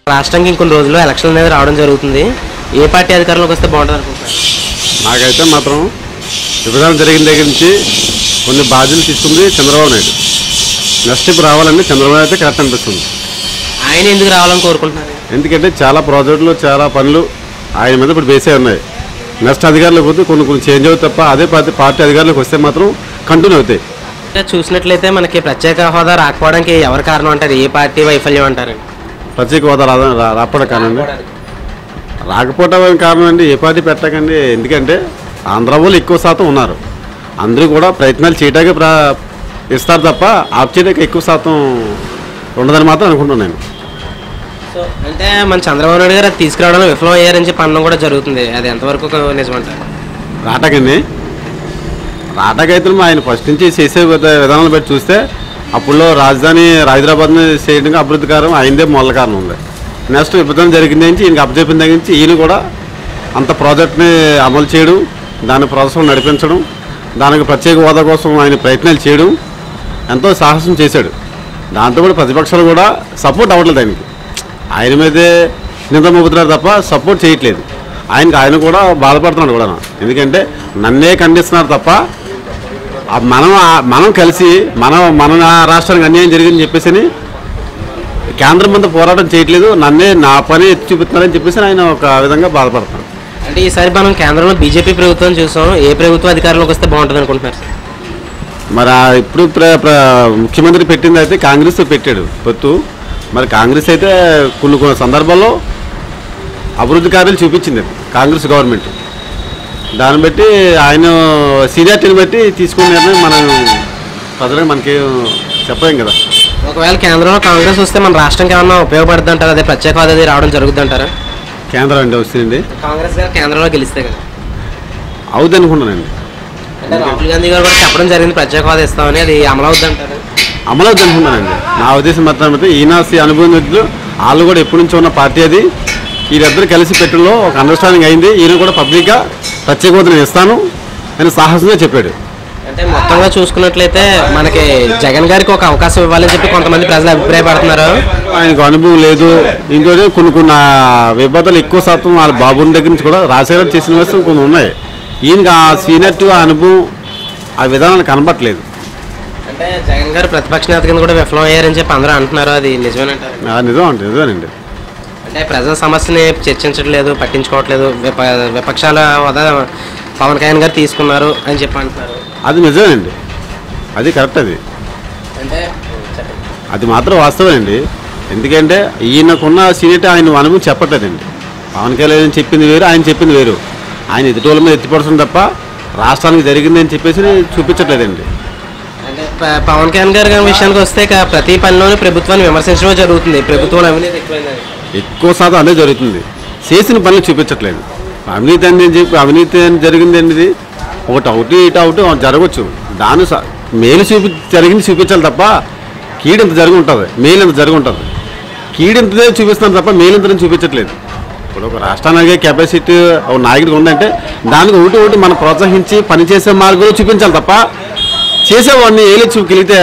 రాష్ట్రానికి ఇంకొన్ని రోజుల్లో ఎలక్షన్ అనేది రావడం జరుగుతుంది ఏ పార్టీ అధికారంలోకి వస్తే బాగుంటుంది అనుకుంటున్నారు నాకైతే మాత్రం విభజన జరిగిన దగ్గర నుంచి కొన్ని బాధ్యతలు తీసుకుంది చంద్రబాబు నాయుడు నెక్స్ట్ ఇప్పుడు రావాలంటే చంద్రబాబు అయితే కరెక్ట్ అనిపిస్తుంది ఆయన ఎందుకు రావాలని కోరుకుంటున్నారు ఎందుకంటే చాలా ప్రాజెక్టులు చాలా పనులు ఆయన మీద ఇప్పుడు బేసే ఉన్నాయి నెక్స్ట్ అధికారులకు పోతే కొన్ని కొన్ని చేంజ్ అవుతాయి తప్ప అదే పార్టీ పార్టీ అధికారులకు వస్తే మాత్రం కంటిన్యూ అవుతాయి అంటే చూసినట్లయితే మనకి ప్రత్యేక హోదా రాకపోవడానికి ఎవరు కారణం అంటారు ఏ పార్టీ వైఫల్యం అంటారు ప్రత్యేక హోదా రాదా రా- రాకపోవడం కానండి రాకపోవడం కారణం అండి ఏ పార్టీ పెట్టకండి ఎందుకంటే ఆంధ్ర వాళ్ళు ఎక్కువ శాతం ఉన్నారు అందరూ కూడా ప్రయత్నాలు చేయడానికి ప్ర ఇస్తారు తప్ప ఆప్ చేయడానికి ఎక్కువ శాతం ఉండదని మాత్రం అనుకుంటున్నాను నేను సో అంటే మన చంద్రబాబు నాయుడు గారు అది తీసుకురావడంలో విఫలం అయ్యారని చెప్పి అనడం కూడా జరుగుతుంది అది ఎంతవరకు నిజమంటారు రాటకండి రాటకైతే ఆయన ఫస్ట్ నుంచి చేసే విధ- విధానాలు బట్టి చూస్తే అప్పుడులో రాజధాని హైదరాబాద్ని చేయడానికి అభివృద్ధి కారణం ఆయనదే మూల కారణం ఉంది నెక్స్ట్ విభజన జరిగింది నుంచి ఈయనకి అప్పచెప్పిన దగ్గర నుంచి ఈయన కూడా అంత ప్రాజెక్ట్ని అమలు చేయడం దాని ప్రాసెస్ నడిపించడం దానికి ప్రత్యేక హోదా కోసం ఆయన ప్రయత్నాలు చేయడం ఎంతో సాహసం చేశాడు దాంతో కూడా ప్రతిపక్షాలు కూడా సపోర్ట్ అవ్వట్లేదు ఆయనకి ఆయన మీదే నింద మోపుతున్నారు తప్ప సపోర్ట్ చేయట్లేదు ఆయనకి ఆయన కూడా బాధపడుతున్నాడు కూడా ఎందుకంటే నన్నే ఖండిస్తున్నారు తప్ప ఆ మనం ఆ- మనం కలిసి మనం మన రాష్ట్రానికి అన్యాయం జరిగిందని చెప్పేసి అని కేంద్రం మీద పోరాటం చేయట్లేదు నన్నే నా పని ఎత్తి చూపిస్తున్నారని చెప్పేసి ఆయన ఒక విధంగా బాధపడుతున్నాడు అంటే ఈసారి మనం కేంద్రంలో బీజేపీ ప్రభుత్వం చూసాం ఏ ప్రభుత్వం అధికారంలోకి వస్తే బాగుంటుంది అనుకుంటున్నారు సార్ మరి ఆ ఇప్పుడు ప్ర- ప్ర- ముఖ్యమంత్రి పెట్టింది అయితే కాంగ్రెస్ పెట్టాడు పొత్తు మరి కాంగ్రెస్ అయితే కొన్ని కొన్ని సందర్భాల్లో అభివృద్ధి కార్యాలు చూపించింది కాంగ్రెస్ గవర్నమెంట్ దాన్ని బట్టి ఆయన సీనియారిటీని బట్టి తీసుకున్న నిర్ణయం మనం ప్రజలకు మనకి చెప్పలేం కదా ఒకవేళ కేంద్రంలో కాంగ్రెస్ వస్తే మన రాష్ట్రానికి ఏమన్నా ఉపయోగపడుతుంది అంటారు అదే ప్రత్యేక హోదా అది రావడం జరుగుతుంది అంటారా కేంద్రం అంటే వస్తుందండి కాంగ్రెస్ గారు కేంద్రంలో గెలిస్తే కదా అవుద్ది అనుకున్నానండి అంటే రాహుల్ గాంధీ గారు కూడా చెప్పడం జరిగింది ప్రత్యేక హోదా ఇస్తామని అది అమలు అవుద్ది అంటారు అమలు అవుద్ది అనుకున్నానండి నా ఉద్దేశం మాత్రం అయితే ఈనాసి అనుభవం వ్యక్తులు వాళ్ళు కూడా ఎప్పటి నుంచో ఉన్న పార్టీ అది వీరిద్దరు కలిసి పెట్టడంలో ఒక అండర్స్టాండింగ్ అయింది ఈయన కూడా పబ్లిక్గా ప్రత్యేక హోదా నేను ఇస్తాను అని సాహసంగా చెప్పాడు అంటే మొత్తంగా చూసుకున్నట్లయితే మనకి జగన్ గారికి ఒక అవకాశం ఇవ్వాలని చెప్పి కొంతమంది ప్రజలు అభిప్రాయపడుతున్నారు ఆయనకు అనుభవం లేదు ఇంకోటి కొన్ని కొన్ని ఆ విభాతాలు ఎక్కువ శాతం వాళ్ళ బాబుని దగ్గర నుంచి కూడా రాజశేఖర్ చేసిన వ్యవస్థ కొన్ని ఉన్నాయి ఈయనకి ఆ సీనియర్టీ ఆ అనుభవం ఆ విధానాలు కనబట్టలేదు అంటే జగన్ గారు ప్రతిపక్ష నేత కింద కూడా విఫలం అయ్యారని చెప్పి అందరూ అంటున్నారు అది నిజమేనంటారు ఆ నిజం అంటే నిజమేనండి అంటే ప్రజల సమస్యని చర్చించట్లేదు పట్టించుకోవట్లేదు విప విపక్షాల హోదా పవన్ కళ్యాణ్ గారు తీసుకున్నారు అని చెప్పి అంటున్నారు అది నిజమేనండి అది కరెక్ట్ అది అంటే అది మాత్రం వాస్తవమండి ఎందుకంటే ఈయనకున్న సీనియర్ ఆయన అనుభవం చెప్పట్లేదండి పవన్ కళ్యాణ్ చెప్పింది వేరు ఆయన చెప్పింది వేరు ఆయన ఎదుటోళ్ళ మీద ఎత్తిపడుతుంది తప్ప రాష్ట్రానికి జరిగిందని చెప్పేసి చూపించట్లేదండి అంటే ప- పవన్ కళ్యాణ్ గారి గారి విషయానికి వస్తే ఇక ప్రతి పనిలోనూ ప్రభుత్వాన్ని విమర్శించడమే జరుగుతుంది ప్రభుత్వం అవినీతి ఎక్కువైందని ఎక్కువ శాతం అదే జరుగుతుంది చేసిన పనులు చూపించట్లేదు అవినీతి అని చెప్పి అవినీతి అని జరిగింది అనేది ఒకటి ఒకటి ఇటు ఒకటి జరగవచ్చు దాని స- మేలు చూపి జరిగింది చూపించాలి తప్ప కీడింత జరిగి ఉంటుంది మేలు ఇంత జరిగి ఉంటుంది కీడింతదే చూపిస్తాను తప్ప మేలు ఇంతని చూపించట్లేదు ఇప్పుడు ఒక రాష్ట్రానికి కెపాసిటీ ఒక నాయకుడికి ఉందంటే దానికి ఒకటి ఒకటి మనం ప్రోత్సహించి పనిచేసే మార్గంలో చూపించాలి తప్ప చేసేవాడిని ఏలి చూపిలిగితే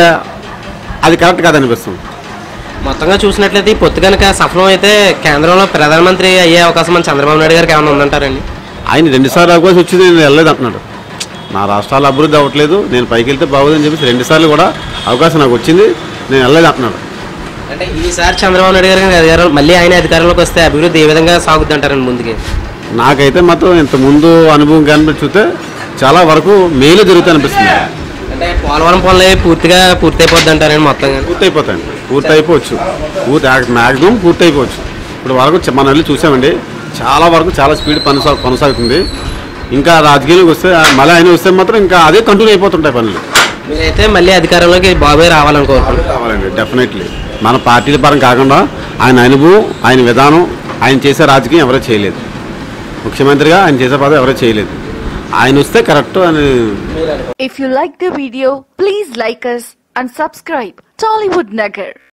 అది కరెక్ట్ కాదనిపిస్తుంది మొత్తంగా చూసినట్లయితే ఈ పొత్తు కనుక సఫలం అయితే కేంద్రంలో ప్రధానమంత్రి అయ్యే అవకాశం మన చంద్రబాబు నాయుడు గారికి ఏమైనా ఉందంటారండి ఆయన రెండుసార్లు అవకాశం వచ్చింది నేను వెళ్ళలేదు అంటున్నాడు నా రాష్ట్రాలు అభివృద్ధి అవ్వట్లేదు నేను పైకి వెళ్తే బాగోదని చెప్పేసి రెండుసార్లు కూడా అవకాశం నాకు వచ్చింది నేను వెళ్ళలేదు అంటున్నాడు అంటే ఈసారి చంద్రబాబు నాయుడు గారికి అధికారం మళ్ళీ ఆయన అధికారంలోకి వస్తే అభివృద్ధి ఏ విధంగా సాగుద్ది అంటారండి ముందుకి నాకైతే మాత్రం ఇంత ముందు అనుభవం కనిపి చూస్తే చాలా వరకు మేలు జరుగుతాయి అనిపిస్తుంది అంటే పోలవరం పనులు అవి పూర్తిగా పూర్తి అయిపోద్ది అంటారండి మొత్తంగా పూర్తి అయిపోతాయండి పూర్తి అయిపోవచ్చు పూర్తి మ్యాక్సిమం పూర్తి అయిపోవచ్చు ఇప్పుడు వరకు చ- మనం వెళ్ళి చూసామండి చాలా వరకు చాలా స్పీడ్ కొనసా కొనసాగుతుంది ఇంకా రాజకీయాలకు వస్తే మళ్ళీ ఆయన వస్తే మాత్రం ఇంకా అదే కంటిన్యూ అయిపోతుంటాయి పనులు మీరైతే మళ్ళీ అధికారంలోకి బాబాయ్ రావాలని కోరుకుంటున్నారు కావాలండి డెఫినెట్లీ మన పార్టీల పరం కాకుండా ఆయన అనుభవం ఆయన విధానం ఆయన చేసే రాజకీయం ఎవరో చేయలేదు ముఖ్యమంత్రిగా ఆయన చేసే పదవి ఎవరో చేయలేదు ఆయన వస్తే కరెక్ట్ అని If you like the video, please like us and subscribe Tollywood Nagar.